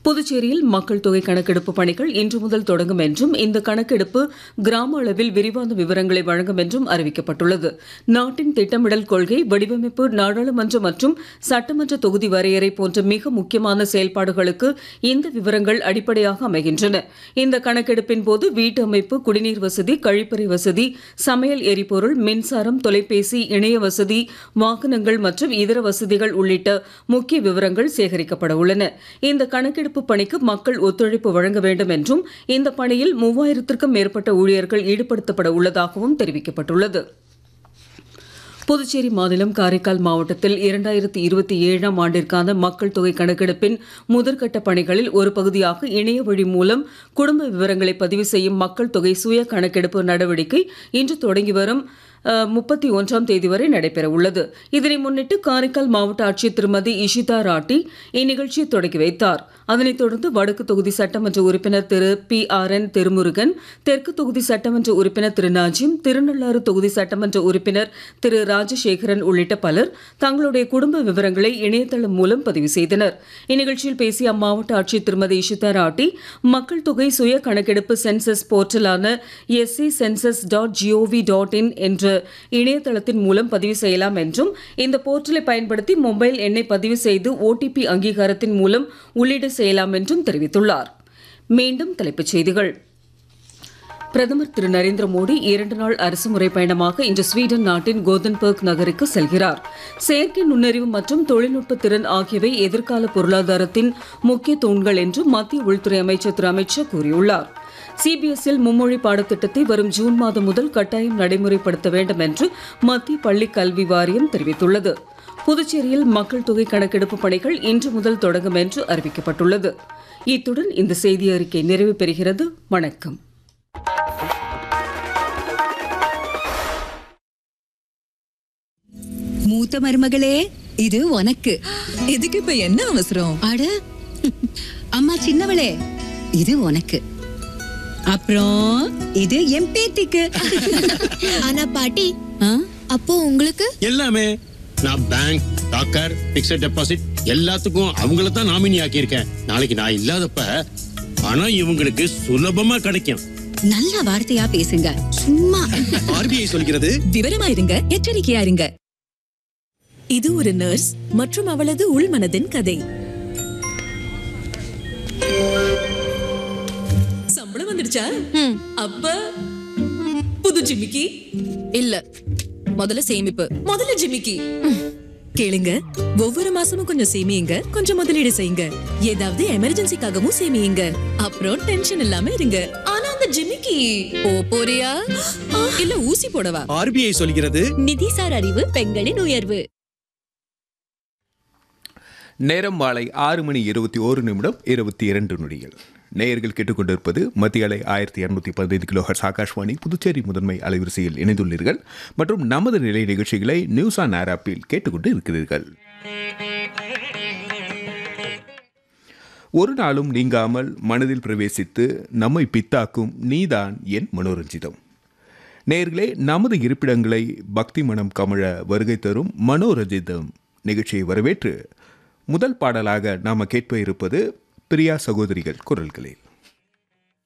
புதுச்சேரியில் மக்கள் தொகை கணக்கெடுப்பு பணிகள் இன்று முதல் தொடங்கும் என்றும் இந்த கணக்கெடுப்பு கிராம அளவில் விரிவான விவரங்களை வழங்கும் என்றும் அறிவிக்கப்பட்டுள்ளது நாட்டின் திட்டமிடல் கொள்கை வடிவமைப்பு நாடாளுமன்ற மற்றும் சட்டமன்ற தொகுதி வரையறை போன்ற மிக முக்கியமான செயல்பாடுகளுக்கு இந்த விவரங்கள் அடிப்படையாக அமைகின்றன இந்த கணக்கெடுப்பின் போது வீட்டு அமைப்பு குடிநீர் வசதி கழிப்பறை வசதி சமையல் எரிபொருள் மின்சாரம் தொலைபேசி இணைய வசதி வாகனங்கள் மற்றும் இதர வசதிகள் உள்ளிட்ட முக்கிய விவரங்கள் சேகரிக்கப்பட உள்ளன இந்த கணக்கெடுப்பு பணிக்கு மக்கள் ஒத்துழைப்பு வழங்க வேண்டும் என்றும் இந்த பணியில் மூவாயிரத்திற்கும் மேற்பட்ட ஊழியர்கள் ஈடுபடுத்தப்பட உள்ளதாகவும் தெரிவிக்கப்பட்டுள்ளது புதுச்சேரி மாநிலம் காரைக்கால் மாவட்டத்தில் இரண்டாயிரத்தி இருபத்தி ஏழாம் ஆண்டிற்கான மக்கள் தொகை கணக்கெடுப்பின் முதற்கட்ட பணிகளில் ஒரு பகுதியாக இணைய வழி மூலம் குடும்ப விவரங்களை பதிவு செய்யும் மக்கள் தொகை சுய கணக்கெடுப்பு நடவடிக்கை இன்று தொடங்கி வரும் முப்பத்தி ஒன்றாம் தேதி வரை நடைபெற உள்ளது இதனை முன்னிட்டு காரைக்கால் மாவட்ட ஆட்சியர் திருமதி இஷிதா ராட்டி இந்நிகழ்ச்சியை தொடங்கி வைத்தார் அதனைத் தொடர்ந்து வடக்கு தொகுதி சட்டமன்ற உறுப்பினர் Thiru P R N Thirumurugan தெற்கு தொகுதி சட்டமன்ற உறுப்பினர் திரு நாஜிம் திருநள்ளாறு தொகுதி சட்டமன்ற உறுப்பினர் திரு ராஜசேகரன் உள்ளிட்ட பலர் தங்களுடைய குடும்ப விவரங்களை இணையதளம் மூலம் பதிவு செய்தனர் இந்நிகழ்ச்சியில் பேசிய அம்மாவட்ட ஆட்சியர் திருமதி இஷிதா ராட்டி மக்கள் தொகை சுய கணக்கெடுப்பு சென்சஸ் போர்ட்டலான SC census dot gov dot in என்ற இணையதளத்தின் மூலம் பதிவு செய்யலாம் என்றும் இந்த போர்ட்டலை பயன்படுத்தி மொபைல் எண்ணை பதிவு செய்து ஓடிபி அங்கீகாரத்தின் மூலம் உள்ளீடு செய்யலாம் என்றும் தெரிவித்துள்ளார் மீண்டும் தலைப்புச் செய்திகள் பிரதமர் திரு நரேந்திர மோடி இரண்டு நாள் அரசுமுறை பயணமாக இன்று ஸ்வீடன் நாட்டின் கோதன்பர்க் நகருக்கு செல்கிறார் செயற்கை நுண்ணறிவு மற்றும் தொழில்நுட்ப திறன் ஆகியவை எதிர்கால பொருளாதாரத்தின் முக்கிய தூண்கள் என்று மத்திய உள்துறை அமைச்சர் திரு அமித்ஷா கூறியுள்ளார் சிபிஎஸ்இல் மும்மொழி பாடத்திட்டத்தை வரும் ஜூன் மாதம் முதல் கட்டாயம் நடைமுறைப்படுத்த வேண்டும் என்று மத்திய பள்ளி கல்வி வாரியம் தெரிவித்துள்ளது புதுச்சேரியில் மக்கள் தொகை கணக்கெடுப்பு பணிகள் இன்று முதல் தொடங்கும் என்று அறிவிக்கப்பட்டுள்ளது இத்துடன் இந்த செய்தி அறிக்கை நிறைவு பெறுகிறது வணக்கம் மூத்த மருமகளே இது உனக்கு இதுக்கு இப்ப என்ன அவசரம் அட அம்மா சின்னவளே இது உனக்கு அப்புறம் இது என் பேத்திக்கு ஆனா பாட்டி ஆ? அப்போ உங்களுக்கு எல்லாமே நான் பேங்க் டாக்கர் பிக்ஸட் டெபாசிட் எல்லாத்துக்கும் அவங்கள தான் நாமினி ஆக்கியிருக்கேன் நாளைக்கு நான் இல்லாதப்ப பணம் இவங்களுக்கு சுலபமா கிடைக்கும் நல்ல வார்த்தையா பேசுங்க சும்மா ஆர்பிஐ சொல்கிறது விவரமா இருங்க எச்சரிக்கையா இருங்க இது ஒரு நர்ஸ் மற்றும் அவளது உள்மனதின் கதை சம்பளம் வந்துடுச்சா அப்ப புது ஜிமிக்கி இல்ல முதல்ல சேமிப்பு முதல்ல ஜிமிக்கி கேளுங்க ஒவ்வொரு மாசமும் கொஞ்சம் சேமியுங்க கொஞ்சம் முதலீடு செய்யுங்க ஏதாவது எமர்ஜென்சிக்காகவும் சேமியுங்க அப்புறம் டென்ஷன் இல்லாம இருங்க ஆனா அந்த ஜிமிக்கி போ போறியா இல்ல ஊசி போடவா ஆர்பிஐ சொல்கிறது நிதிசார் அறிவு பெண்களின் உயர்வு நேரம் மாலை ஆறு மணி இருபத்தி ஓரு நிமிடம் இருபத்தி இரண்டு நொடிகள் நேயர்கள் கேட்டுக்கொண்டிருப்பது மத்திய அலை ஆயிரத்தி இரநூத்தி பதினைந்து கிலோஹர்ஸ் ஆகாஷ்வாணி புதுச்சேரி முதன்மை அலைவரிசையில் இணைந்துள்ளீர்கள் மற்றும் நமது நிலை நிகழ்ச்சிகளை நியூஸ் ஆன் ஏர் ஆப்பில் கேட்டுக்கொண்டு இருக்கிறீர்கள் ஒரு நாளும் நீங்காமல் மனதில் பிரவேசித்து நம்மை பித்தாக்கும் நீதான் என் மனோரஞ்சிதம் நேர்களே நமது இருப்பிடங்களை பக்தி மனம் கமழ வருகை தரும் மனோரஞ்சிதம் நிகழ்ச்சியை வரவேற்று முதல் பாடலாக நாம் கேட்ப இருப்பது பிரியா சகோதரிகள் குரல்களில்